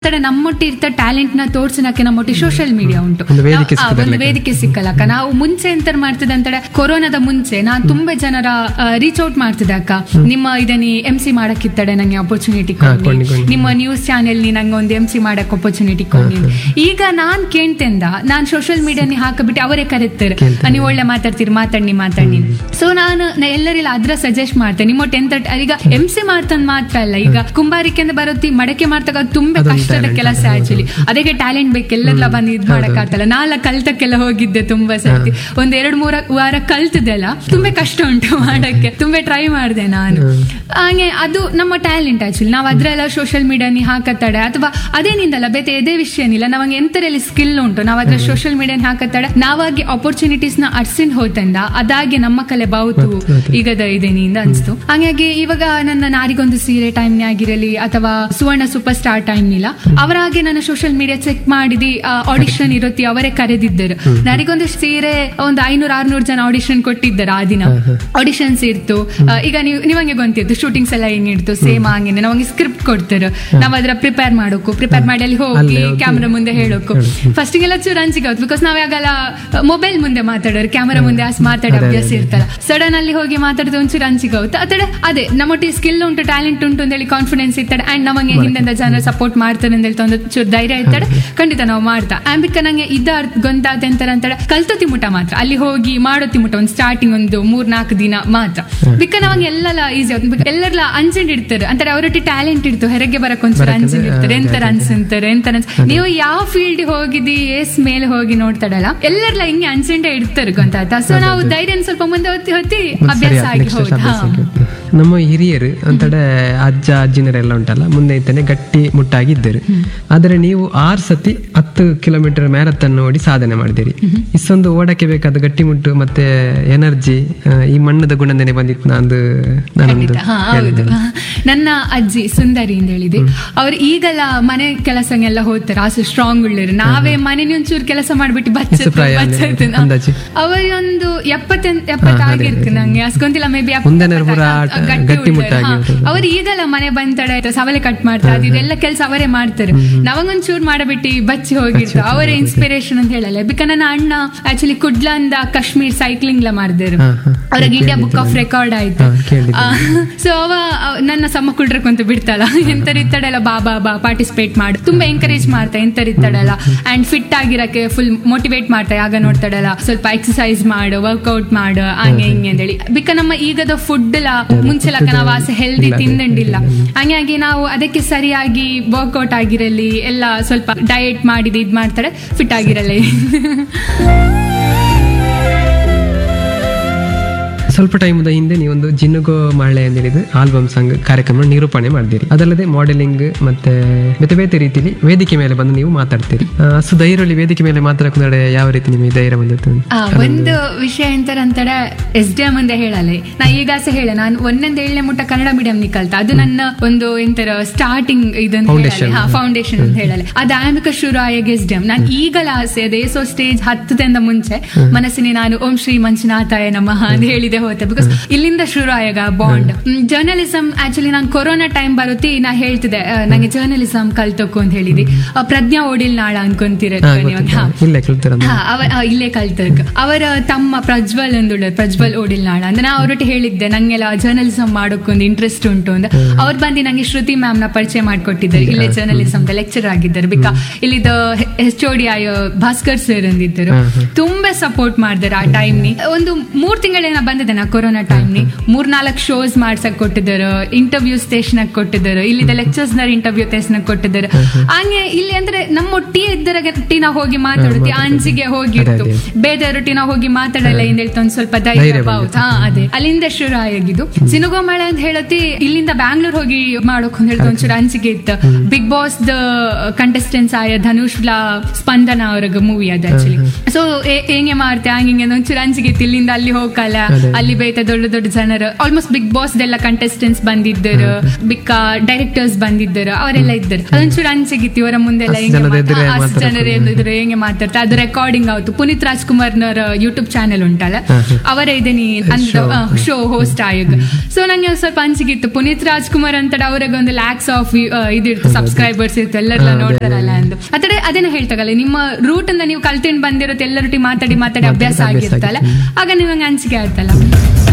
ಅಂತಡೆ ನಮ್ಮೊಟ್ಟಿ ಇರ್ತ ಟ್ಯಾಲೆಂಟ್ ನ ತೋರ್ಸನಕ್ಕೆ ನಮ್ಮೊಟ್ಟಿ social media ಉಂಟು ಒಂದು ವೇದಿಕೆ ನಾವು- ಆ, ಸಿಕ್ಕದಲ್ಲ. ಒಂದು ವೇದಿಕೆ ಸಿಕ್ಕಲ್ಲಕ್ಕ ನಾವು ಮುಂಚೆ ಎಂತ ಮಾಡ್ತಿದ್ದೆ ಅಂತಡೆ ಕೊರೋನಾದ ಮುಂಚೆ ನಾನು ತುಂಬಾ ಜನರ ರೀಚ್ ಔಟ್ ಮಾಡ್ತಿದ್ದೆ ಅಕ್ಕ ನಿಮ್ಮ ಇದನಿ ಎಂ ಸಿ ಮಾಡಕ್ಕಿತ್ತಡೆ ನಂಗೆ ಅಪರ್ಚುನಿಟಿ ಹಾ, ಕೊಡಿ ಕೊಂಡಿ, ಕೊಂಡಿ. ನಿಮ್ಮ ನ್ಯೂಸ್ ಚಾನೆಲ್ ನಿ ನಂಗೆ ಒಂದು ಎಂ ಸಿ ಮಾಡಕ್ ಅಪರ್ಚುನಿಟಿ ಕೊಡಿ ಈಗ ನಾನ್ ಕೇಳ್ತೆಂದ ನಾನ್ ಸೋಷಿಯಲ್ ಮೀಡಿಯಾನಿ ಹಾಕಬಿಟ್ಟು ಅವರೇ ಕರೀತಾರೆ ಕೇಳ್ತಾರೆ. ನೀವು ಒಳ್ಳೆ ಮಾತಾಡ್ತೀರಿ ಮಾತಾಡಿ ಮಾತಾಡಿ ಸೊ ನಾನು ನಾ ಎಲ್ಲರಿಲ್ಲ ಅದ್ರ ಸಜೆಸ್ಟ್ ಮಾಡ್ತೇನೆ ನಿಮ್ಮ ಟೆಂತ್ ಈಗ ಎಂ ಸಿ ಮಾಡ್ತಾನೆ ಮಾತ್ರ ಅಲ್ಲ ಈಗ ಕುಂಬಾರಿಕೆಂದ ಬರುತ್ತಿ ಮಡಕೆ ಮಾಡ್ತಾಗ ತುಂಬಾ ಅದೊಂದು ಕಷ್ಟದ talent. ಕೆಲಸ ಆಕ್ಚುಲಿ ಅದಕ್ಕೆ ಟ್ಯಾಲೆಂಟ್ ಬೇಕು ಎಲ್ಲೆಲ್ಲ ಬಂದು ಇದ್ ಮಾಡಕ್ಕಾಗ್ತಲ್ಲ ನಾಲ ಕಲ್ತಕ್ಕೆಲ್ಲ ಹೋಗಿದ್ದೆ ತುಂಬಾ ಸರ್ತಿ ಒಂದ್ ಎರಡ್ ಮೂರ ವಾರ ಕಲ್ತದೆಲ್ಲ ತುಂಬಾ ಕಷ್ಟ ಉಂಟು ಮಾಡಕ್ಕೆ ತುಂಬಾ ಟ್ರೈ ಮಾಡಿದೆ ನಾನು ಹಾಗೆ ಅದು ನಮ್ಮ ಟ್ಯಾಲೆಂಟ್ ಆಕ್ಚುಲಿ ನಾವು ಅದ್ರೆಲ್ಲ ಸೋಷಿಯಲ್ ಮೀಡಿಯಾನಿ ಹಾಕತ್ತಾಡೆ ಅಥವಾ ಅದೇನಿಂದಲ್ಲ ಬೇತೆ ಎದೇ ವಿಷಯನಿಲ್ಲ ನಮಗೆ ಎಂತರಲ್ಲಿ ಸ್ಕಿಲ್ ಉಂಟು ನಾವು ಅದ್ರ ಸೋಷಿಯಲ್ ಮೀಡಿಯಾನ ಹಾಕತ್ತಾಡೆ ನಾವಾಗಿ ಆಪರ್ಚುನಿಟೀಸ್ ನ ಅರ್ಸಿನ್ ಹೋತಂದ ಅದಾಗಿ ನಮ್ಮ ಕಲೆ ಬಾವುತು ಈಗದ ಇದೇನಿಂದ ಅನ್ಸ್ತು ಹಾಗಾಗಿ ಇವಾಗ ನನ್ನ ನಾರಿಗೊಂದು ಸೀರೆ ಟೈಮ್ ಆಗಿರಲಿ ಅಥವಾ ಸುವರ್ಣ ಸೂಪರ್ ಸ್ಟಾರ್ ಟೈಮ್ ಇಲ್ಲ ಅವರಾಗೆ ನನ್ನ ಸೋಷಿಯಲ್ ಮೀಡಿಯಾ ಚೆಕ್ ಮಾಡಿದಿ ಆಡಿಷನ್ ಇರತ್ತಿ ಅವರೇ ಕರೆದಿದ್ದರು ನಾರಿಗೊಂದು ಸೀರೆ ಒಂದು ಐನೂರ ಆರ್ನೂರು ಜನ ಆಡಿಷನ್ ಕೊಟ್ಟಿದ್ದಾರೆ ಆ ದಿನ ಆಡಿಷನ್ಸ್ ಇರ್ತು ಆ, ಈಗ ನೀವು ನಿಮಗೆ ಗೊತ್ತಿತ್ತು ಶೂಟಿಂಗ್ಸ್ ಎಲ್ಲ ಹೆಂಗಿರ್ತು ಸೇಮ್ ಹಂಗೇನೆ ನಮಗೆ ಸ್ಕ್ರಿಪ್ಟ್ ಕೊಡ್ತಾರೆ ನಾವ್ ಅದ್ರ ಪ್ರಿಪೇರ್ ಮಾಡೋಕು ಪ್ರಿಪೇರ್ ಮಾಡಿ ಅಲ್ಲಿ ಹೋಗಿ ಅಲ್ಲೇ ಹೋಗಿ ಕ್ಯಾಮ್ರಾ ಮುಂದೆ ಹೇಳೋಕು ಫಸ್ಟಿಗೆಲ್ಲ ಚೂರು ಅಂಜಿಕೆ ಆಗುತ್ತೆ ಬಿಕಾಸ್ ನಾವ್ ಯಾಗಲ್ಲ ಮೊಬೈಲ್ ಮುಂದೆ ಮಾತಾಡೋರು ಕ್ಯಾಮರಾ ಮುಂದೆ ಅಷ್ಟು ಮಾತಾಡೋ ಅಭ್ಯಾಸ ಇರ್ತಲ್ಲ ಸಡನ್ ಅಲ್ಲಿ ಹೋಗಿ ಮಾತಾಡಿದ ಒಂಚೂರು ಅಂಜಿಕೆ ಆಗುತ್ತೆ ಅತಡೆ ಅದೇ ನಮ್ಮೊಟ್ಟಿಗೆ ಸ್ಕಿಲ್ ಉಂಟು ಟ್ಯಾಲೆಂಟ್ ಉಂಟು ಅಂತ ಹೇಳಿ ಕಾನ್ಫಿಡೆನ್ಸ್ ಇರ್ತಾರೆ ಅಂಡ್ ನಮಗೆ ಹಿಂದಿಂದ ಜನ ಸಪೋರ್ಟ್ ಮಾಡ್ತಾರೆ ಅಂತ ಹೇಳ್ತಾ ಒಂದು ಚೂರು ಧೈರ್ಯ ಇರ್ತಾರೆ ಖಂಡಿತ ನಾವು ಮಾಡ್ತಾ ಆಂಬಿಕ ನಂಗೆ ಇದ ಗೊಂತಾತ ಅಂತಾರೆ ಅಂತಾರೆ ಕಲ್ತು ತಿಮುಟ ಮಾತ್ರ ಅಲ್ಲಿ ಹೋಗಿ ಮಾಡೋ ತಿಮುಟ ಒಂದು ಸ್ಟಾರ್ಟಿಂಗ್ ಒಂದು ಮೂರ್ ನಾಲ್ಕು ದಿನ ಮಾತ್ರ ಬಿಕ್ಕ ನಮಗೆ ಎಲ್ಲ ಈಸಿ ಆಗುತ್ತೆ ಎಲ್ಲರೆಲ್ಲ ಅಂಜೆಂಡ್ ಇಡ್ತಾರೆ ಅಂತಾರೆ ಅವರೊಟ್ಟಿ ಟ್ಯಾಲೆಂಟ್ ಇರ್ತು ಹೊರಗೆ ಬರಕ್ ಒಂಚೂರು ಅಂಜೆಂಡ್ ಇರ್ತಾರೆ ಎಂತರ ಅನ್ಸಂತಾರೆ ಎಂತರ ಅನ್ಸ ನೀವು ಯಾವ ಫೀಲ್ಡ್ ಹೋಗಿದಿ ಎಸ್ ಮೇಲೆ ಹೋಗಿ ನೋಡ್ತಾಡಲ್ಲ ಎಲ್ಲರೆಲ್ಲ ಹಿಂಗೆ ಅನ್ಸೆಂಡೆ ಇಡ್ತಾರೆ ಗೊತ್ತಾಯ್ತಾ ಸೊ ನಾವು ಧೈರ್ಯ ಸ್ವಲ್ಪ ಮುಂದೆ ಹೊತ್ತಿ ಹೊತ್ತಿ ಅಭ್ಯಾಸ ಆಗಿ next ಹೋದ್ ಅಭ್ಯಾಸ ಹಾ ಆಗಿ. ನಮ್ಮ ಹಿರಿಯರು ಅಂತಡೆ ಅಜ್ಜ ಅಜ್ಜಿನರೆಲ್ಲ ಉಂಟಲ್ಲ ಮುಂದೆ ಇದ್ದಾನೆ ಗಟ್ಟಿ ಮುಟ್ಟಾಗಿದ್ದರು ಆದರೆ ನೀವು ಆರು ಸತಿ ಹತ್ತು ಕಿಲೋಮೀಟರ್ ಮ್ಯಾರಥನ್ ಓಡಿ ಸಾಧನೆ ಮಾಡಿದಿರಿ ಇಷ್ಟೊಂದು ಓಡಕ್ಕೆ ಬೇಕಾದ ಗಟ್ಟಿಮುಟ್ಟು ಮತ್ತೆ ಎನರ್ಜಿ ಈ ಮಣ್ಣದ ಗುಣನೇ ಬಂದಿತ್ತು ನಂದು ನಾನೊಂದು ಖಂಡಿತ. ಹಾ, ಹೌದು ನನ್ನ ಅಜ್ಜಿ ಸುಂದರಿ ಅಂತ ಹೇಳಿದೆ ಅವ್ರು ಈಗೆಲ್ಲ ಮನೆ ಕೆಲಸಗೆಲ್ಲ ಹೋಗ್ತಾರೆ ಅಷ್ಟು ಸ್ಟ್ರಾಂಗ್ ಉಳ್ಳರು ನಾವೇ ಮನೆ ಒಂಚೂರು ಕೆಲಸ ಮಾಡ್ಬಿಟ್ಟು ಎಷ್ಟು ಪ್ರಾಯ ಅಲ್ಲಿ? ಅಂದಾಜು? ಅವರೊಂದು ಎಪ್ಪತ್ತೆಂಟ್ ಎಪ್ಪತ್ತಾಗಿರ್ತು ನಂಗೆ ಅಸ್ಕೊಂತಿಲ್ಲ ಮೇ ಬಿ ಮುಂದೆನವ್ರು ಪೂರ ಆಟ- ಗಟ್ಟಿಮುಟ್ಟಾಗಿ ಇರ್ತಾರೆ. ಅವ್ರು ಈಗೆಲ್ಲ ಮನೆ ಬಂತಡೆ ಸವಲೆ ಕಟ್ ಮಾಡ್ತಾರೆ ಅದು ಇದೆಲ್ಲ ಕೆಲಸ ಅವರೇ ಮಾಡ್ತಾರೆ ನಮಗೊಂಚೂರು ಮಾಡಬಿಟ್ಟು ಬಚ್ಚಿ ಹೋಗಿರ್ತು ಅವರೇ ಇನ್ಸ್ಪಿರೇಷನ್ ಅಂತ ಹೇಳಲ್ಲ ಬಿಕ ನನ್ನ ಅಣ್ಣ ಆಕ್ಚುಲಿ ಕುಡ್ಲಾಂದ ಕಾಶ್ಮೀರ್ ಸೈಕ್ಲಿಂಗ್ ಲ ಮಾಡಿದ್ರು ಹಾ, ಹಾ. ಅವ್ರಿಗೆ ಇಂಡಿಯಾ ಬುಕ್ ಆಫ್ ರೆಕಾರ್ಡ್ ಆಯ್ತು ಹಾ, ಕೇಳಿದ್ದೀನಿ. ಸೊ ಅವ ಅವ ನನ್ನ ಸಮ ಕುಡ್ರಕ್ಕಂತ ಬಿಡ್ತಲ್ಲ ಎಂತರಿತ್ತಡಲ್ಲ ಬಾ ಬಾ ಬಾ ಪಾರ್ಟಿಸಿಪೇಟ್ ಮಾಡು ತುಂಬಾ ಎಂಕರೇಜ್ ಮಾಡ್ತಾ ಎಂತರಿತ್ತಡಲ್ಲ ಅಂಡ್ ಫಿಟ್ ಆಗಿರಕ್ಕೆ ಫುಲ್ ಮೋಟಿವೇಟ್ ಮಾಡ್ತಾ ಆಗ ನೋಡ್ತಾಡಲ್ಲ ಸ್ವಲ್ಪ ಎಕ್ಸಸೈಸ್ ಮಾಡು ವರ್ಕೌಟ್ ಮಾಡು ಹಂಗೆ ಹಿಂಗೆ ಅಂತೇಳಿ ಬಿಕ ನಮ್ಮ ಈಗದ ಫುಡ್ ಎಲ್ಲ ಮುಂಚೆಲಕ್ಕ ನಾವು ಆಸೆ ಹೆಲ್ದಿ ತಿಂದಂಡಿಲ್ಲ ಹಂಗಾಗಿ ನಾವು ಅದಕ್ಕೆ ಸರಿಯಾಗಿ ವರ್ಕೌಟ್ ಆಗಿರಲಿ ಎಲ್ಲ ಸ್ವಲ್ಪ ಡಯಟ್ ಮಾಡಿದ ಇದ್ ಮಾಡ್ತಾರೆ ಫಿಟ್ ಆಗಿರಲಿ ಸ್ವಲ್ಪ ಟೈಮದ ಹಿಂದೆ ನೀವೊಂದು ಜಿನ್ನುಗೋ ಮಳೆ ಅಂತ ಹೇಳಿದ ಆಲ್ಬಮ್ ಸಾಂಗ್ ಕಾರ್ಯಕ್ರಮ ನಿರೂಪಣೆ ಮಾಡಿದಿರಿ ಅದಲ್ಲದೆ ಮಾಡೆಲಿಂಗ್ ಮತ್ತೆ ಬೇತೆ ಬೇತೆ ರೀತಿಲಿ ವೇದಿಕೆ ಮೇಲೆ ಬಂದು ನೀವು ಮಾತಾಡ್ತೀರಿ ಆ, ಅಷ್ಟು ಧೈರ್ಯದಲ್ಲಿ ವೇದಿಕೆ ಮೇಲೆ ಮಾತಾಡಕ್ಕೆ ಯಾವ ರೀತಿ ನಿಮಗೆ ಧೈರ್ಯ ಬಂದಿತ್ತು ಆ, ಒಂದು ವಿಷಯ ಎಂತರ ಅಂತಾರೆ ಎಸ್ ಡಿ ಎಂ ಮುಂದೆ ಹೇಳಲ್ಲ ನಾ ಈಗ ಸಹ ಹೇಳ ನಾನು ಒಂದೊಂದು ಏಳನೇ ಮುಟ್ಟ ಕನ್ನಡ ಮೀಡಿಯಂ ನಿ ಕಲ್ತ ಅದು ನನ್ನ ಒಂದು ಎಂತರ ಸ್ಟಾರ್ಟಿಂಗ್ ಇದನ್ನ Foundation. ಫೌಂಡೇಶನ್ ಅಂತ ಹೇಳಲ್ಲ ಅದು ಆಂಬಿಕ ಶುರು ಆಯಾಗ ಎಸ್ ಡಿ ಎಂ ನಾನು ಈಗಲ ಆಸೆ ಅದೇ ಸೊ ಸ್ಟೇಜ್ ಹತ್ತದಿಂದ ಮುಂಚೆ ಮನಸ್ಸಿನ ನಾನು ಓಂ ಶ್ರೀ ಮಂಜುನಾಥಾಯ ನಮಃ ಅಂತ ಹೇಳಿದೆ ಹೋತೆ ಬಿಕಾಸ್ ಇಲ್ಲಿಂದ ಶುರು ಆಯಾಗ ಬಾಂಡ್ ಜರ್ನಲಿಸಂ ಆಕ್ಚುಲಿ ನಾನು ಕೊರೋನಾ ಟೈಮ್ ಬರುತ್ತಿ ನಾ ಹೇಳ್ತಿದ್ದೆ ಆ, ನಂಗೆ ಜರ್ನಲಿಸಂ ಕಲ್ತಕ್ಕು ಅಂತ ಹೇಳಿದಿ ಆ, ಪ್ರಜ್ಞಾ ಓಡಿಲ್ ನಾಳ ಅನ್ಕೊಂತೀರ ನೀವು ಹಾ ಇಲ್ಲೇ ಕೇಳ್ತೀರ ಹಾ, ಅವ ಆ, ಇಲ್ಲೇ ಕಲ್ತಕ್ ಅವರ ತಮ್ಮ ಪ್ರಜ್ವಲ್ ಅಂದುಳ್ಳ ಪ್ರಜ್ವಲ್ ಓಡಿಲ್ ನಾಳ ಅಂದ್ರೆ ನಾ ಅವ್ರೊಟ್ಟಿಗೆ ಹೇಳಿದ್ದೆ ನಂಗೆಲ್ಲ ಜರ್ನಲಿಸಂ ಮಾಡೋಕೊಂದು ಇಂಟ್ರೆಸ್ಟ್ ಉಂಟು ಅಂತ ಅವ್ರು ಬಂದು ನಂಗೆ ಶ್ರುತಿ ಮ್ಯಾಮ್ ನ ಪರಿಚಯ ಮಾಡ್ಕೊಟ್ಟಿದ್ದಾರೆ ಇಲ್ಲೇ ಜರ್ನಲಿಸಂ ಲೆಕ್ಚರ್ ಆಗಿದ್ದಾರೆ ಬಿಕಾ ಇಲ್ಲಿದ ಎಚ್ ಓ ಡಿ ಆಯ ಭಾಸ್ಕರ್ ಸರ್ ಅಂದಿದ್ದರು ತುಂಬಾ ಸಪೋರ್ಟ್ ಮಾಡಿದಾರೆ ಆ ಟೈಮ್ ನಿ ಒಂದು ಮೂರ್ ತಿಂಗಳೇನ ಬಂದಿದೆ ನಾ ಕೊರೋನಾ ಟೈಮ್ ನಿ ಮೂರ್ ನಾಲ್ಕು ಶೋಸ್ ಮಾಡ್ಸಕ್ ಕೊಟ್ಟಿದ್ದಾರೆ ಇಂಟರ್ವ್ಯೂ ಸ್ಟೇಷನ್ ಕೊಟ್ಟಿದ್ದಾರೆ ಇಲ್ಲಿದ ಲೆಕ್ಚರ್ಸ್ ನ ಇಂಟರ್ವ್ಯೂ ಸ್ಟೇಷನ್ ಕೊಟ್ಟಿದ್ದಾರೆ ಹಂಗೆ ಇಲ್ಲಿ ಅಂದ್ರೆ ನಮ್ಮ ಒಟ್ಟಿಗೆ ಇದ್ದರಗಟ್ಟಿ ನಾವು ಹೋಗಿ ಮಾತಾಡುತ್ತಿ ಅಂಜಿಗೆ ಹೋಗಿರ್ತು ಬೇರೆಯವರೊಟ್ಟಿ ನಾವು ಹೋಗಿ ಮಾತಾಡಲ್ಲ ಇಂದ ಹೇಳ್ತಾ ಒಂದ್ ಸ್ವಲ್ಪ ಧೈರ್ಯ ಧೈರ್ಯ ಬಾವುತ ಹಾ ಅದೇ ಅಲ್ಲಿಂದ ಶುರು ಆಗಿದ್ದು ಸಿನುಗೋಮಳೆ ಅಂತ ಹೇಳತಿ ಇಲ್ಲಿಂದ ಬ್ಯಾಂಗ್ಳೂರ್ ಹೋಗಿ ಮಾಡೋಕ್ ಅಂತ ಹೇಳ್ತಾ ಒಂಚೂರು ಅಂಜಿಗೆ ಇತ್ತು ಬಿಗ್ ಬಾಸ್ ದ ಕಂಟೆಸ್ಟೆಂಟ್ಸ್ ಆಯ ಧನುಷ್ ಲ ಸ್ಪಂದನ ಅವ್ರಿಗೆ ಮೂವಿ ಅದು ಆಕ್ಚುಲಿ ಸೊ ಹೆಂಗೆ ಮಾಡ್ತೆ ಹಂಗೆ ಹಿಂಗೆ ಒಂಚೂರು ಅಂಜಿಗೆ ಇತ್ತು ಇಲ್ಲಿಂದ ಅಲ್ಲಿ ಹೋಗಲ್ಲ ಅಲ್ಲಿ ಅಲ್ಲಿ ಬೇತ ದೊಡ್ಡ ದೊಡ್ಡ ಜನರು ಆಲ್ಮೋಸ್ಟ್ ಬಿಗ್ ಬಾಸ್ ಎಲ್ಲ ಕಂಟೆಸ್ಟೆಂಟ್ಸ್ ಬಂದಿದ್ದರು ಬಿಕ್ಕ ಡೈರೆಕ್ಟರ್ಸ್ ಬಂದಿದ್ದರು ಅವರೆಲ್ಲ ಇದ್ದರು ಅದೊಂಚೂರು ಅನ್ಸಿಗಿತ್ತು ಇವರ ಮುಂದೆಲ್ಲ ಅಷ್ಟ್ ಹೆಂಗೆ ಜನದ ಮಾತಾ- ಎದುರೇ ಅಷ್ಟ್ ಮಾತಾಡೋದು. ಜನರು ಎದುರು ಹೆಂಗೆ ಮಾತಾಡ್ತಾರೆ ಅದು ರೆಕಾರ್ಡಿಂಗ್ ಆಯ್ತು ಪುನೀತ್ ರಾಜ್ಕುಮಾರ್ನವರ ಯೂಟ್ಯೂಬ್ ಚಾನೆಲ್ ಉಂಟಲ್ಲ ಅವರೇ ಇದೀನಿ Show. ಶೋ ಹೋಸ್ಟ್ ಆಯೋಗ ಸೊ ನಂಗೆ ಒಂದ್ ಸ್ವಲ್ಪ ಅನ್ಸಿಗಿತ್ತು ಪುನೀತ್ ರಾಜ್ಕುಮಾರ್ ಅಂತ ಅವ್ರಿಗೆ ಒಂದು ಲ್ಯಾಕ್ಸ್ ಆಫ್ ಇದಿರ್ತು ಸಬ್ಸ್ಕ್ರೈಬರ್ಸ್ ಇರ್ತು ಎಲ್ಲರೆಲ್ಲ ಹಾ, ಅದೇ, ನೋಡ್ತಾರಲ್ಲ ಅಂದು ಅದೇ ಅದೇನ ಹೇಳ್ತಾಗಲ್ಲ ನಿಮ್ಮ ರೂಟ್ ಇಂದ ನೀವು ಕಲ್ತಿಂಡ್ ಬಂದಿರುತ್ತೆ ಎಲ್ಲರೊಟ್ಟಿಗೆ ಮಾತಾಡಿ ಮಾತಾಡಿ ಅಭ್ಯಾಸ ಅಭ್ಯಾಸ ಆಗಿರ್ತಲ್ಲ ಆಗ ನಿಮಗೆ ಅನ್ಸಿಕೆ ಆಯ್ತಲ್ಲ